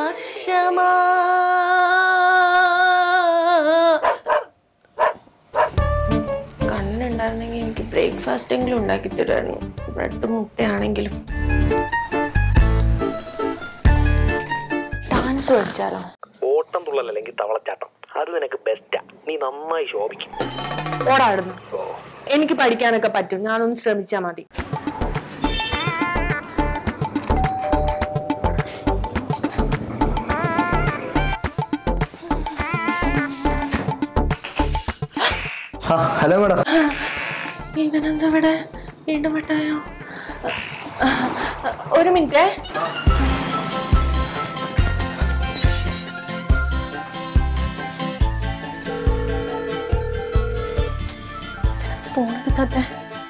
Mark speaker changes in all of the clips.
Speaker 1: വർഷമാ കണ്ണനുണ്ടായിരുന്നെങ്കിൽ എനിക്ക് ബ്രേക്ക്ഫാസ്റ്റ് എങ്കിലും ഉണ്ടാക്കി തരുമായിരുന്നു ബ്രെഡ് മുട്ടയാണെങ്കിലും ഡാൻസ് പഠിച്ചാലോ
Speaker 2: ഓട്ടം തുള്ളൽ അല്ലെങ്കിൽ തവളച്ചാട്ടം അത് നിനക്ക് ബെസ്റ്റാ നീ നന്നായി ശോഭിക്കും
Speaker 1: ഓടാടുന്നു എനിക്ക് പഠിക്കാനൊക്കെ പറ്റും ഞാനൊന്ന് ശ്രമിച്ചാ മതി
Speaker 3: ഹലോ മേഡം
Speaker 1: ഇവനെന്താ ഇവിടെ വീണ്ടും വിട്ടായോ ഒരു മിനിറ്റ് ഫോൺ എടുക്കാത്തെ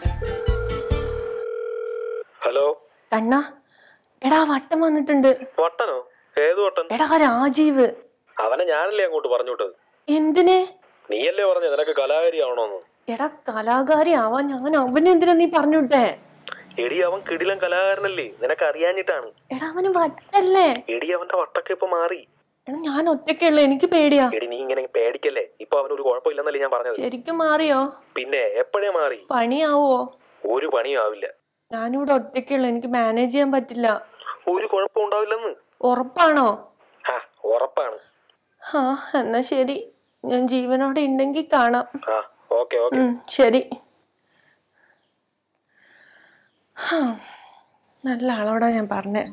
Speaker 2: ഹലോ
Speaker 1: കണ്ണ എടാ വട്ടം വന്നിട്ടുണ്ട്
Speaker 2: വട്ടനോ ഏത് വട്ടൻ
Speaker 1: എടാ രാജീവ്
Speaker 2: അവനെ ഞാനല്ലേ അങ്ങോട്ട് പറഞ്ഞു വിട്ടത്
Speaker 1: എന്തിന്
Speaker 2: നീയല്ലേ പറഞ്ഞ നിനക്ക് കലാകാരി ആവണോന്ന്
Speaker 1: എടാ കലാകാരി ആവാൻ ഞാൻ അവനെന്തിനാ നീ പറഞ്ഞു വിട്ടേ
Speaker 2: എടി അവൻ കിടിലൻ കലാകാരനല്ലേ നിനക്ക് അറിയാഞ്ഞിട്ടാണ്
Speaker 1: എടാ അവന് വട്ടല്ലേ
Speaker 2: എടി അവന്റെ വട്ടൊക്കെ ഇപ്പൊ മാറി
Speaker 1: എടാ ഞാൻ ഒറ്റയ്ക്കുള്ള എനിക്ക് പേടിയാ
Speaker 2: എടി നീ ഇങ്ങനെ പേടിക്കല്ലേ ഇപ്പൊ അവനൊരു കുഴപ്പമില്ലെന്നല്ലേ ഞാൻ പറഞ്ഞത്
Speaker 1: ശരിക്കും മാറിയോ
Speaker 2: പിന്നെ എപ്പോഴേ മാറി
Speaker 1: പണിയാവോ
Speaker 2: ഒരു പണിയും ആവില്ല
Speaker 1: ഞാനിവിടെ ഒറ്റയ്ക്കുള്ള എനിക്ക് മാനേജ് ചെയ്യാൻ പറ്റില്ല
Speaker 2: ഒരു കുഴപ്പം ഉണ്ടാവില്ലെന്ന്
Speaker 1: ഉറപ്പാണോ
Speaker 2: ആ ഉറപ്പാണ്
Speaker 1: ആ എന്നാ ശരി ഞാൻ ജീവനോടെ ഉണ്ടെങ്കിൽ കാണാം
Speaker 2: ആ ഓക്കെ ഓക്കെ
Speaker 1: ഉം, ശരി ഹാ, നല്ല ആളോടാ ഞാൻ പറഞ്ഞേ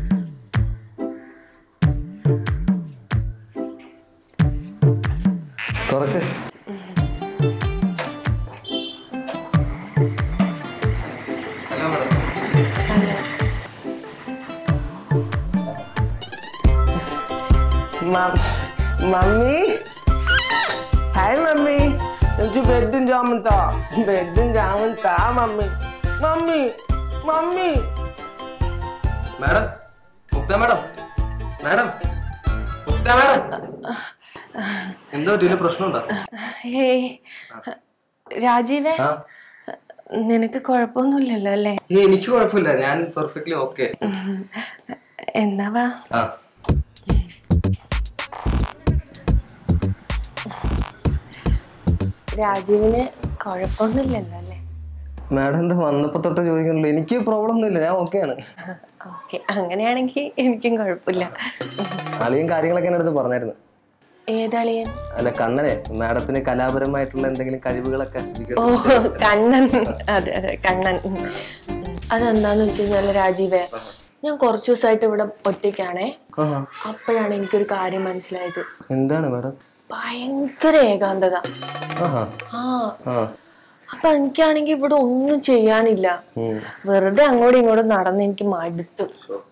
Speaker 3: തുറക്ക് hello madam
Speaker 4: mummy hi mummy എനിക്ക് ബെഡും ജാമും താ ബെഡും ജാമും താ mummy mummy mummy
Speaker 3: madam Mukta madam madam Mukta madam എന്തോ പറ്റിയ പ്രശ്നമുണ്ടോ
Speaker 1: ഹേയ് രാജീവേ
Speaker 3: ആ
Speaker 1: നിനക്ക് കുഴപ്പമൊന്നുമില്ലല്ലോ അല്ലേ
Speaker 3: ഏയ് എനിക്ക് കുഴപ്പമില്ല ഞാൻ പെർഫെക്റ്റ്ലി ഓക്കെ
Speaker 1: എന്നാ വാ
Speaker 3: ആ
Speaker 1: രാജീവിന് കുഴപ്പമൊന്നുമില്ലല്ലോ അല്ലേ
Speaker 3: മാഡം എന്താ വന്നപ്പോ തൊട്ട് ചോദിക്കുന്നുള്ളൂ എനിക്ക് പ്രോബ്ലം ഒന്നുമില്ല ഞാൻ ഓക്കെയാണ്
Speaker 1: ഓക്കെ അങ്ങനെയാണെങ്കിൽ എനിക്കും കുഴപ്പമില്ല
Speaker 3: അളിയും കാര്യങ്ങളൊക്കെ എൻ്റെ അടുത്ത് പറഞ്ഞായിരുന്നു
Speaker 1: ഏതളിയൻ
Speaker 3: അല്ല കണ്ണനെ മാഡത്തിന് കലാപരമായിട്ടുള്ള എന്തെങ്കിലും കഴിവുകളൊക്കെ
Speaker 1: ഓ കണ്ണൻ അതെ അതെ കണ്ണൻ ഉം. അതെന്താന്ന് വെച്ച് കഴിഞ്ഞാല് രാജീവേ ഞാൻ കുറച്ചു ദിവസമായിട്ട് ഇവിടെ ഒറ്റയ്ക്കാണേ
Speaker 3: ആഹാ.
Speaker 1: അപ്പോഴാണ് എനിക്കൊരു കാര്യം മനസ്സിലായത്
Speaker 3: എന്താണ് മാഡം
Speaker 1: ഭയങ്കര ഏകാന്തത
Speaker 3: ആഹാ
Speaker 1: ആ
Speaker 3: ആ
Speaker 1: അപ്പൊ എനിക്കാണെങ്കിൽ ഇവിടെ ഒന്നും ചെയ്യാനില്ല
Speaker 3: ഉം.
Speaker 1: വെറുതെ അങ്ങോട്ടും ഇങ്ങോട്ടും നടന്ന് എനിക്ക് മടുത്തു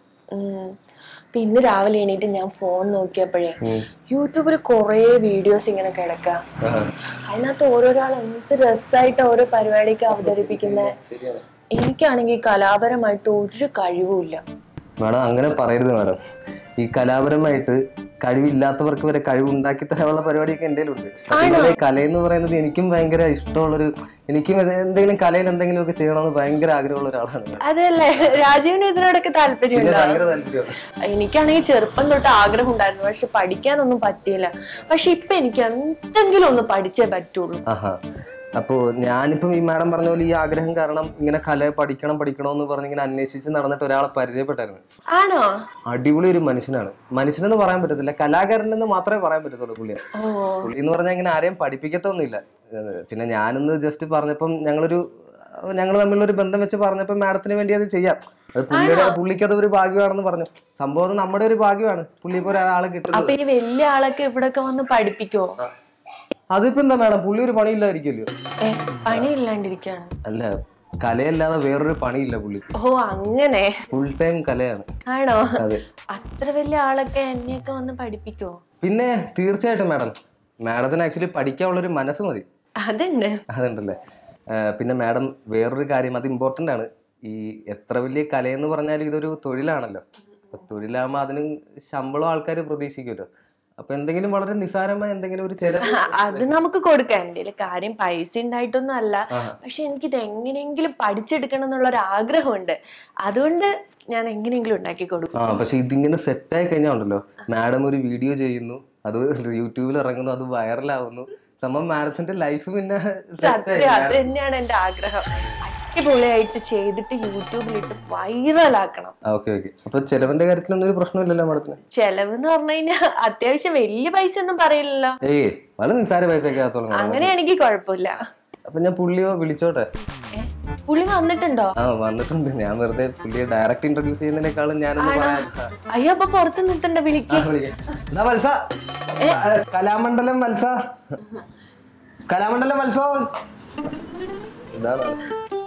Speaker 1: ഉം. അപ്പൊ ഇന്ന് രാവിലെ എണീറ്റ് ഞാൻ ഫോൺ നോക്കിയപ്പോഴേ യൂട്യൂബിൽ കുറേ വീഡിയോസ് ഇങ്ങനെ കിടക്ക
Speaker 3: ആഹാ.
Speaker 1: അതിനകത്ത് ഓരോരാൾ എന്ത് രസമായിട്ട് ഓരോ പരിപാടിക്ക് അവതരിപ്പിക്കുന്നത് എനിക്കാണെങ്കിൽ കലാപരമായിട്ട് ഒരു കഴിവുമില്ല
Speaker 3: മാഡം അങ്ങനെ പറയരുത് മാഡം ഈ കലാപരമായിട്ട് കഴിവില്ലാത്തവർക്ക് വരെ കഴിവുണ്ടാക്കി തരാനുള്ള പരിപാടിയൊക്കെ എൻ്റെ ഉണ്ട് കല എന്ന് പറയുന്നത് എനിക്കും ഭയങ്കര ഇഷ്ടമുള്ളൊരു എനിക്കും ഇത് എന്തെങ്കിലും കലയിൽ എന്തെങ്കിലും ഒക്കെ ചെയ്യണമെന്ന് ഭയങ്കര ആഗ്രഹമുള്ള ഒരാളാണ് ഞാൻ.
Speaker 1: അതല്ലേ രാജീവിന് ഇതിനോടൊക്കെ
Speaker 3: പിന്നെ
Speaker 1: താല്പര്യമുണ്ടോ
Speaker 3: ഭയങ്കര താല്പര്യമാണ്
Speaker 1: എനിക്കാണെങ്കിൽ ചെറുപ്പം തൊട്ട് ആഗ്രഹം ഉണ്ടായിരുന്നു പക്ഷെ പഠിക്കാനൊന്നും പറ്റിയില്ല പക്ഷെ ഇപ്പൊ എനിക്ക് എന്തെങ്കിലും ഒന്ന് പഠിച്ചേ പറ്റുള്ളൂ
Speaker 3: ആഹാ അപ്പോ ഞാനിപ്പം ഈ മാഡം പറഞ്ഞ പോലെ ഈ ആഗ്രഹം കാരണം ഇങ്ങനെ കല പഠിക്കണം പഠിക്കണം എന്ന് പറഞ്ഞ് ഇങ്ങനെ അന്വേഷിച്ച് നടന്നിട്ട് ഒരാളെ പരിചയപ്പെട്ടായിരുന്നു
Speaker 1: ആണോ
Speaker 3: അടിപൊളി ഒരു മനുഷ്യനാണ് മനുഷ്യനെന്ന് പറയാൻ പറ്റത്തില്ല കലാകാരൻ എന്ന് മാത്രമേ പറയാൻ പറ്റത്തുള്ളൂ പുള്ളിയെ
Speaker 1: ഓ
Speaker 3: പുള്ളി എന്ന് പറഞ്ഞാൽ ഇങ്ങനെ ആരെയും പഠിപ്പിക്കത്തൊന്നുമില്ല ഏഹ് പിന്നെ ഞാനൊന്ന് ജസ്റ്റ് പറഞ്ഞപ്പം ഞങ്ങളൊരു ഞങ്ങൾ തമ്മിലുള്ള ഒരു ബന്ധം വെച്ച് പറഞ്ഞപ്പോൾ മാഡത്തിന് വേണ്ടി അത് ചെയ്യാം അത് പുള്ളിയുടെ പുള്ളിക്ക് അത് ഒരു ഭാഗ്യമാണെന്ന് പറഞ്ഞു സംഭവം അത് നമ്മുടെ ഒരു ഭാഗ്യമാണ് പുള്ളി ഇപ്പോൾ ഒരാളെ കിട്ടുന്നത്
Speaker 1: അപ്പൊ ഈ വലിയ ആളൊക്കെ ഇവിടൊക്കെ വന്ന് പഠിപ്പിക്കോ
Speaker 3: അതിപ്പോ എന്താ മാഡം പുള്ളി ഒരു പണിയില്ലായിരിക്കുമല്ലോ
Speaker 1: ഏ പണിയില്ലാണ്ടിരിക്കാണ്
Speaker 3: അല്ല കലയല്ലാതെ വേറൊരു പണിയില്ല പുള്ളി
Speaker 1: ഓ അങ്ങനെ
Speaker 3: ഫുൾ ടൈം കലയാണ്
Speaker 1: ആണോ
Speaker 3: അതെ
Speaker 1: അത്ര വലിയ ആളൊക്കെ എന്നെയൊക്കെ വന്ന് പഠിപ്പിക്കോ
Speaker 3: പിന്നെ തീർച്ചയായിട്ടും മാഡം മാഡത്തിന് ആക്ച്വലി പഠിക്കാനുള്ളൊരു മനസ്സ് മതി
Speaker 1: അതുണ്ട്
Speaker 3: അതുണ്ടല്ലേ ആ, പിന്നെ മാഡം വേറൊരു കാര്യം അത് ഇമ്പോർട്ടൻ്റ് ആണ് ഈ എത്ര വലിയ കലയെന്ന് പറഞ്ഞാലും ഇതൊരു തൊഴിലാണല്ലോ അപ്പൊ തൊഴിലാകുമ്പോൾ അതിന് ശമ്പളം ആൾക്കാർ പ്രതീക്ഷിക്കുമല്ലോ അപ്പൊ എന്തെങ്കിലും വളരെ നിസാരമായ എന്തെങ്കിലും ഒരു ചെലവ്
Speaker 1: അത് നമുക്ക് കൊടുക്കാം എന്റെ കാര്യം പൈസ ഉണ്ടായിട്ടൊന്നും അല്ല പക്ഷെ എനിക്കിത് എങ്ങനെയെങ്കിലും പഠിച്ചെടുക്കണം എന്നുള്ള ഒരു ആഗ്രഹമുണ്ട് അതുകൊണ്ട് ഞാൻ എങ്ങനെയെങ്കിലും ഉണ്ടാക്കി കൊടുക്കും
Speaker 3: ആ പക്ഷെ ഇതിങ്ങനെ സെറ്റായി കഴിഞ്ഞാൽ ഉണ്ടല്ലോ മാഡം ഒരു വീഡിയോ ചെയ്യുന്നു അത് യൂട്യൂബിൽ ഇറങ്ങുന്നു അത് വൈറലാവുന്നു സംഭവം മാഡത്തിന്റെ ലൈഫ് പിന്നെ സെറ്റായി
Speaker 1: സത്യം അത് തന്നെയാണ് എന്റെ ആഗ്രഹം അടിപൊളിയായിട്ട് ചെയ്തിട്ട് യൂട്യൂബിലിട്ട് വൈറലാക്കണം
Speaker 3: ഓക്കെ ഓക്കെ അപ്പൊ ചെലവിന്റെ കാര്യത്തിലൊന്നും ഒരു പ്രശ്നമില്ലല്ലോ മാഡത്തിന്
Speaker 1: ചെലവ് എന്ന് പറഞ്ഞു കഴിഞ്ഞാൽ അത്യാവശ്യം വലിയ പൈസ ഒന്നും പറയില്ലല്ലോ
Speaker 3: ഏയ് വളരെ നിസ്സാര പൈസയൊക്കെ ആകത്തോളം
Speaker 1: അങ്ങനെയാണെങ്കിൽ കുഴപ്പമില്ല
Speaker 3: അപ്പൊ ഞാൻ പുള്ളിയോ വിളിച്ചോട്ടെ
Speaker 1: ഏ, പുള്ളി വന്നിട്ടുണ്ടോ
Speaker 3: ആ വന്നിട്ടുണ്ട് ഞാൻ വെറുതെ പുള്ളിയെ ഡയറക്റ്റ് ഇൻട്രൊഡ്യൂസ് ചെയ്യുന്നതിനേക്കാളും ഞാനൊന്ന് പറയാം
Speaker 1: അയ്യോ അപ്പൊ പുറത്ത് നിർത്തണ്ട വിളിക്ക്
Speaker 3: ആ, വിളിക്കാം. എന്നാ വത്സ ആ, കലാമണ്ഡലം വത്സ കലാമണ്ഡലം വത്സോ ഇതാണ്